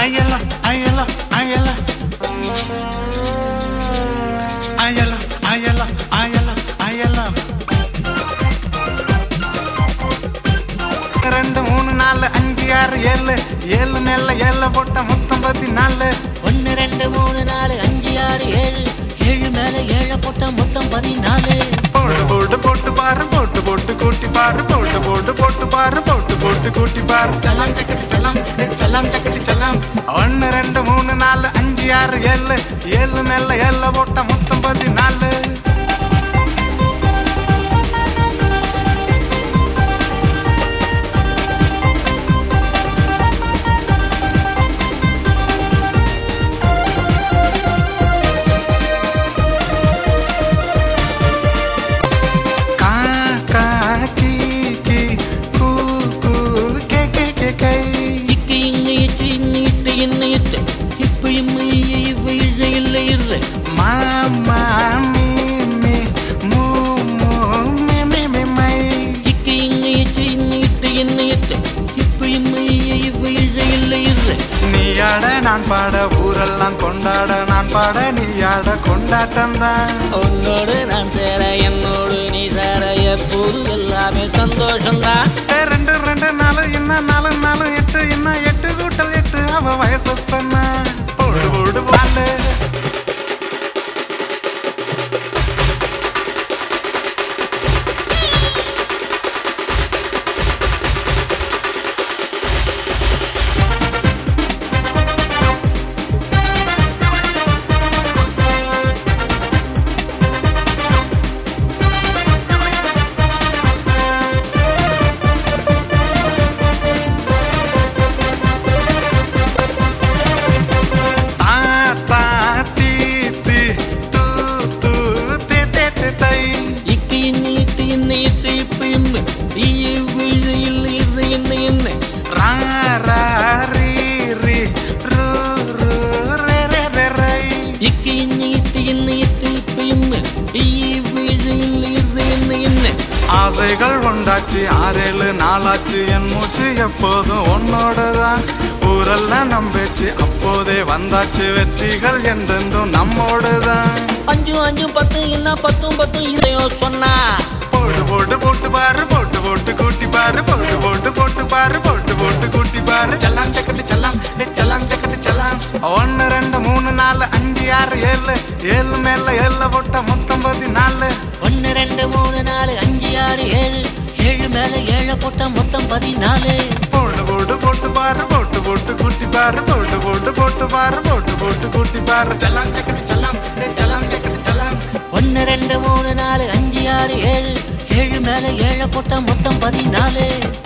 ayala, ayala, ayala. Ayala, ayala, ayala, ayala. ரெண்டு மூணு நாலு அஞ்சு ஆறு ஏழு ஏழு நெல்ல ஏழு போட்ட மொத்தம் பதினாலு ஒன்னு ரெண்டு மூணு நாலு அஞ்சு ஆறு ஏழு ஏழு மேல ஏழை போட்ட மொத்தம் பதினாலு போட்டு போட்டு போட்டு பாரு போட்டு போட்டு கூட்டி பாரு போட்டு போட்டு போட்டு பாரு போட்டு போட்டு கூட்டி பாரு செல்லாம் சக்கட்டி செல்லாம் செல்லாம் சக்கட்டி செல்லாம் ஒன்னு ரெண்டு மூணு நாலு அஞ்சு ஆறு ஏழு ஏழு நெல்ல ஏழு போட்ட மொத்தம் பதினாலு கா கா கீ கீ கூ கூ கே கே கே கை இக்கு இங்கு இட்டு இன்னு இட்டு இன்னு இட்டு இப்ப இம்மு இவ இழ இல்ல இரு மா மா மீ மீ மூ மூ மீ மீ மீ மை இக்கு இங்கு இட்டு இன்னு இட்டு இன்னு இட்டு இப்ப இம்மு இவ இழ இல்ல இரு நீ ஆட நான் பாட ஊரெல்லாம் கொண்டாட நான் பாட நீ ஆட கொண்டாட்டம் தான் உன்னோடு நான் சேர என்னோடு நீ சேர எப்போது எல்லாமே சந்தோஷம்தான் ரெண்டு ரெண்டு நாலு இன்னும் நாலு நாலு எட்டு இன்னும் எட்டு கூட்டல் எட்டு அவ வயசு சொன்ன போடு போடு பாலு தா தா தீ தீ தூ தூ தே தே தே தை இக்கு இன்னு இட்டு இன்னு இட்டு இப்ப இம்மு இவ இழ இல்ல இரு என்ன என்ன ரா ரா ரீ ரீ ரு ரு ரே ரே ரே ரை இக்கு இன்னு இட்டு இன்னு இட்டு இப்ப இம்மு இவ இழ இல்ல இரு என்ன என்ன ஆசைகள் உண்டாச்சு ஆறேழு நாளாச்சு என் மூச்சு எப்போதும் உன்னோடதான் ஊரெல்லாம் நம்பேச்சு அப்போதே வந்தாச்சு வெற்றிகள் என்றென்றும் நம்மோடுதான் அஞ்சு அஞ்சு பத்து என்ன பத்தும் பத்தும் இதையோ சொன்னா போட்டு போட்டு போட்டு பாரு போட்டு போட்டு கூட்டி பாரு போட்டு போட்டு போட்டு பாரு போட்டு போட்டு கூட்டி பாரு செல்லாம் சக்கட்டு செல்லாம் ஏ செல்லாம் சக்கட்டு செல்லாம் ஒன்னு ரெண்டு மூணு நாலு அஞ்சு ஆறு ஏழு ஏழு மேல ஏழு போட்ட மொத்தம் பதினாலு ஒன்னு ரெண்டு மூணு நாலு அஞ்சு ஆறு ஏழு ஏழு மேல ஏழை போட்ட மொத்தம் பதினாலு போட்டு போட்டு போட்டு பாரு போட்டு போட்டு கூட்டி பாரு போட்டு போட்டு போட்டு பாரு போட்டு போட்டு கூட்டி பாரு செல்லாம் சக்கட்டு செல்லாம் ஏ செல்லாம் சக்கட்டு செல்லாம் ஒன்னு ரெண்டு மூணு நாலு அஞ்சு ஆறு ஏழு ஏழு மேல ஏழை போட்ட மொத்தம் பதினாலு